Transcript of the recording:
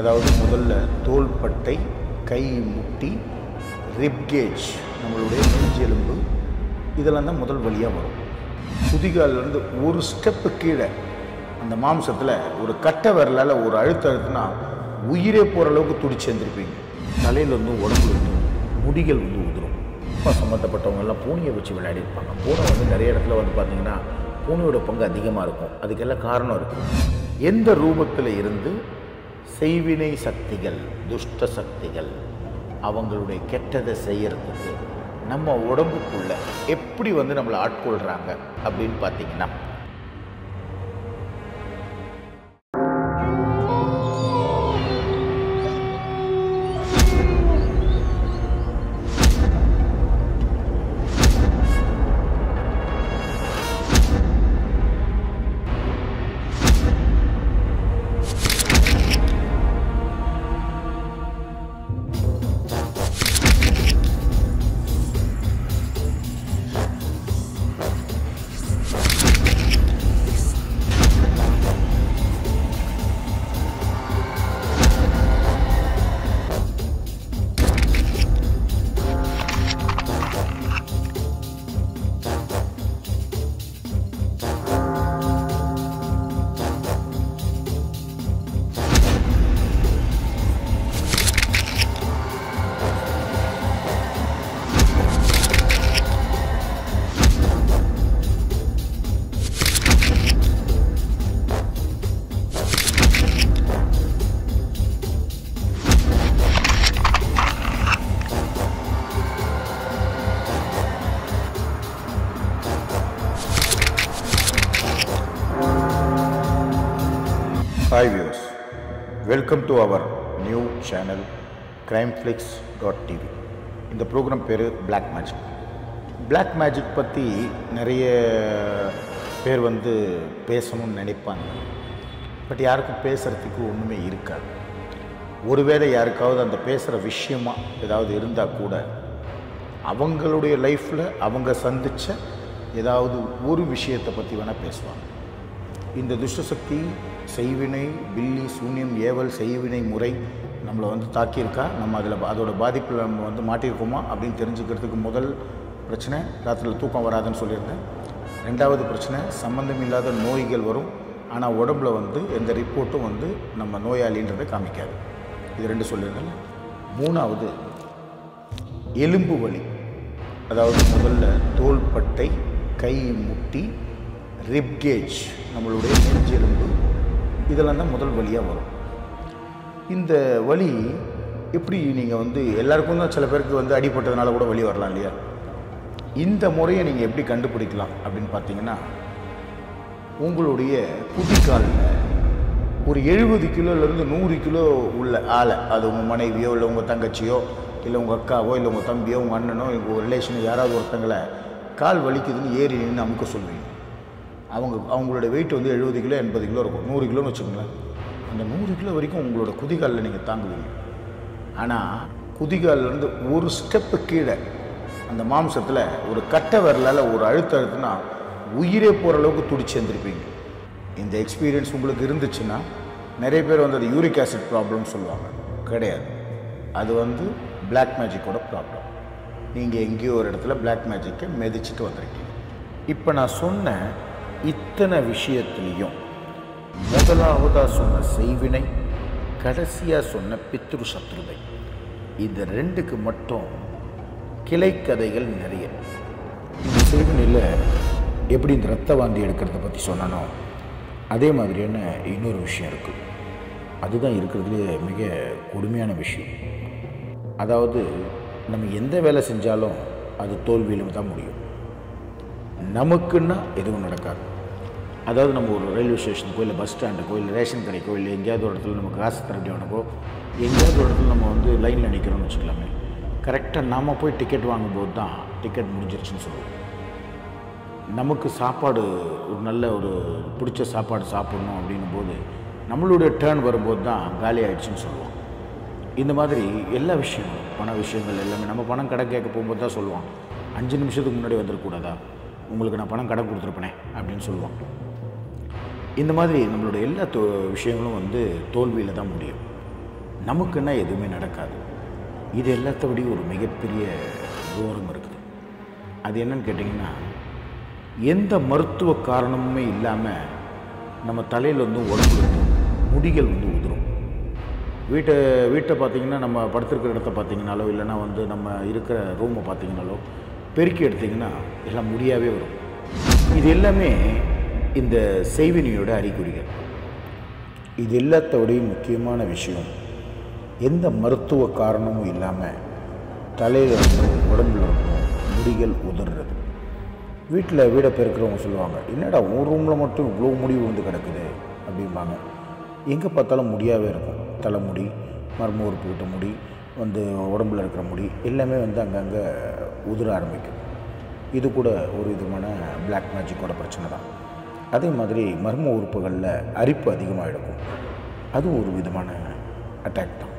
அதாவது முதல்ல தோள்பட்டை கை முட்டி ரிப்கேஜ் நம்மளுடைய நெஞ்செலும்பு இதெல்லாம் தான் முதல் வழியாக வரும் குதிகால்லேருந்து ஒரு ஸ்டெப்பு கீழே அந்த மாம்சத்தில் ஒரு கட்டை விரலால் ஒரு அழுத்த அழுத்தினா உயிரே போகிற அளவுக்கு துடிச்சு எழுந்திருப்பீங்க தலையிலேருந்து உடம்புல இருந்து முடிகள் வந்து உதிரும் அப்பா சம்மந்தப்பட்டவங்க எல்லாம் பூனையை வச்சு விளையாடி இருப்பாங்க பூனை வந்து நிறைய இடத்துல வந்து பார்த்தீங்கன்னா பூனையோட பங்கு அதிகமாக இருக்கும் அதுக்கெல்லாம் காரணம் இருக்குது எந்த ரூபத்தில் இருந்து செய்வினை சக்திகள் துஷ்ட சக்திகள் அவங்களுடைய கெட்டதை செய்யறதுக்கு நம்ம உடம்புக்குள்ள எப்படி வந்து நம்மளை ஆட்கொள்கிறாங்க அப்படின்னு பார்த்தீங்கன்னா hi views welcome to our new channel Crimeflix dot TV இந்த ப்ரோக்ராம் பேர் Black மேஜிக் Black மேஜிக் பற்றி நிறைய பேர் வந்து பேசணும்னு நினைப்பாங்க பட் யாருக்கும் பேசுகிறதுக்கு ஒன்றுமே இருக்காது ஒருவேளை யாருக்காவது அந்த பேசுகிற விஷயமா ஏதாவது இருந்தால் கூட அவங்களுடைய லைஃப்பில் அவங்க சந்தித்த ஏதாவது ஒரு விஷயத்தை பற்றி வேணால் பேசுவாங்க இந்த துஷ்டசக்தி செய்வினை பில்லி சூன்யம் ஏவல் செய்வினை முறை நம்மளை வந்து தாக்கியிருக்கா நம்ம அதில் அதோட பாதிப்பில் நம்ம வந்து மாட்டியிருக்கோமா அப்படின்னு தெரிஞ்சுக்கிறதுக்கு முதல் பிரச்சனை ராத்திரியில் தூக்கம் வராதுன்னு சொல்லியிருந்தேன் ரெண்டாவது பிரச்சனை சம்மந்தம் இல்லாத நோய்கள் வரும் ஆனால் உடம்புல வந்து எந்த ரிப்போர்ட்டும் வந்து நம்ம நோயாளின்றதை காமிக்காது இது ரெண்டு சொல்லியிருந்தேன் மூணாவது எலும்பு வலி அதாவது முதல்ல தோள்பட்டை கை முட்டி ரிப்கேஜ் நம்மளுடைய நெஞ்செலும்பு இதெல்லாம் தான் முதல் வழியாக வரும் இந்த வலி எப்படி நீங்கள் வந்து எல்லாருக்கும் தான் சில பேருக்கு வந்து அடிபட்டதுனால கூட வலி வரலாம் இல்லையா இந்த முறையை நீங்கள் எப்படி கண்டுபிடிக்கலாம் அப்படின்னு பார்த்தீங்கன்னா உங்களுடைய குதிக்காலில் ஒரு எழுபது கிலோலேருந்து நூறு கிலோ உள்ள ஆளை அது உங்கள் மனைவியோ இல்லை உங்கள் தங்கச்சியோ இல்லை உங்கள் அக்காவோ இல்லை உங்கள் தம்பியோ உங்கள் அண்ணனோ உங்கள் ரிலேஷனோ யாராவது ஒருத்தங்களை கால் வலிக்குதுன்னு ஏறி நின்று அமுக்க சொல்வீங்க அவங்க அவங்களோட வெயிட் வந்து எழுபது கிலோ எண்பது கிலோ இருக்கும் நூறு கிலோன்னு வச்சுக்கோங்களேன் அந்த நூறு கிலோ வரைக்கும் உங்களோட குதிகாலில் நீங்கள் தாங்குவீங்க ஆனால் குதிகால்லேருந்து ஒரு ஸ்டெப்பு கீழே அந்த மாம்சத்தில் ஒரு கட்டை விரலால் ஒரு அழுத்த அழுத்துனா உயிரே போகிற அளவுக்கு துடிச்சு எழுந்திருப்பீங்க இந்த எக்ஸ்பீரியன்ஸ் உங்களுக்கு இருந்துச்சுன்னா நிறைய பேர் வந்து அது யூரிக் ஆசிட் ப்ராப்ளம் சொல்லுவாங்க கிடையாது அது வந்து Black மேஜிக்கோட ப்ராப்ளம் நீங்கள் எங்கேயோ ஒரு இடத்துல Black மேஜிக்கை மிதிச்சிட்டு வந்திருக்கீங்க இப்போ நான் சொன்ன இத்தனை விஷயத்துலேயும் முதலாவதாக சொன்ன செய்வினை கடைசியாக சொன்ன பித்ரு சத்ருதை இந்த ரெண்டுக்கு மட்டும் கிளைக்கதைகள் நிறைய இந்த செய்வினையில் எப்படி இந்த ரத்த வாந்தி எடுக்கிறத பற்றி சொன்னனோ அதே மாதிரியான இன்னொரு விஷயம் இருக்குது அதுதான் இருக்கிறதுலே மிக கொடுமையான விஷயம் அதாவது நம்ம எந்த வேலை செஞ்சாலும் அது தோல்வியிலும் தான் முடியும் நமக்குன்னா எதுவும் நடக்காது அதாவது நம்ம ஒரு ரயில்வே ஸ்டேஷனுக்கோ இல்லை பஸ் ஸ்டாண்டுக்கோ இல்லை ரேஷன் கடைக்கோ இல்லை எங்கேயாவது ஒரு இடத்துல நமக்கு காசு தர வேண்டியவனுக்கோ எங்கேயாவது ஒரு இடத்துல நம்ம வந்து லைனில் நிற்கிறோம்னு வச்சுக்கலாமே கரெக்டாக நாம் போய் டிக்கெட் வாங்கும்போது தான் டிக்கெட் முடிஞ்சிருச்சுன்னு சொல்லுவோம் நமக்கு சாப்பாடு ஒரு நல்ல ஒரு பிடிச்ச சாப்பாடு சாப்பிடணும் அப்படின்னும் போது நம்மளுடைய டேர்ன் வரும்போது தான் காலி ஆயிடுச்சுன்னு சொல்லுவோம் இந்த மாதிரி எல்லா விஷயங்களும் பண விஷயங்கள் எல்லாமே நம்ம பணம் கடை கேட்க போகும்போது தான் சொல்லுவான் அஞ்சு நிமிஷத்துக்கு முன்னாடி வந்துடக்கூடாதா உங்களுக்கு நான் பணம் கடை கொடுத்துருப்பேனே அப்படின்னு சொல்லுவான் இந்த மாதிரி நம்மளோட எல்லா தோ விஷயங்களும் வந்து தோல்வியில் தான் முடியும் நமக்குன்னா எதுவுமே நடக்காது இது எல்லாத்த விட ஒரு மிகப்பெரிய தூரம் இருக்குது அது என்னன்னு கேட்டிங்கன்னா எந்த மருத்துவ காரணமுமே இல்லாமல் நம்ம தலையில் வந்து உடம்புல வந்து முடிகள் வந்து உதிரும் வீட்டை வீட்டை பார்த்தீங்கன்னா நம்ம படுத்திருக்கிற இடத்த பார்த்தீங்கனாலோ இல்லைன்னா வந்து நம்ம இருக்கிற ரூமை பார்த்தீங்கனாலோ பெருக்கி எடுத்திங்கன்னா எல்லாம் முடியாவே வரும் இது எல்லாமே இந்த செய்வினியோட அறிகுறிகள் இது எல்லாத்த விடையும் முக்கியமான விஷயம் எந்த மருத்துவ காரணமும் இல்லாமல் தலையில் இருந்தும் உடம்புல இருந்தும் முடிகள் உதறது வீட்டில் வீடை பெருக்கிறவங்க சொல்லுவாங்க என்னடா உன் ரூமில் மட்டும் இவ்வளோ முடி விழுந்து கிடக்குது அப்படிம்பாங்க எங்கே பார்த்தாலும் முடியாவே இருக்கும் தலைமுடி மர்ம உறுப்புக்கிட்ட முடி வந்து உடம்புல இருக்கிற முடி எல்லாமே வந்து அங்கங்கே உதிர ஆரம்பிக்கும் இது கூட ஒரு விதமான பிளாக் மேஜிக்கோட பிரச்சனை தான் அதே மாதிரி மர்ம உறுப்புகளில் அரிப்பு அதிகமாக எடுக்கும் அதுவும் ஒரு விதமான அட்டாக் தான்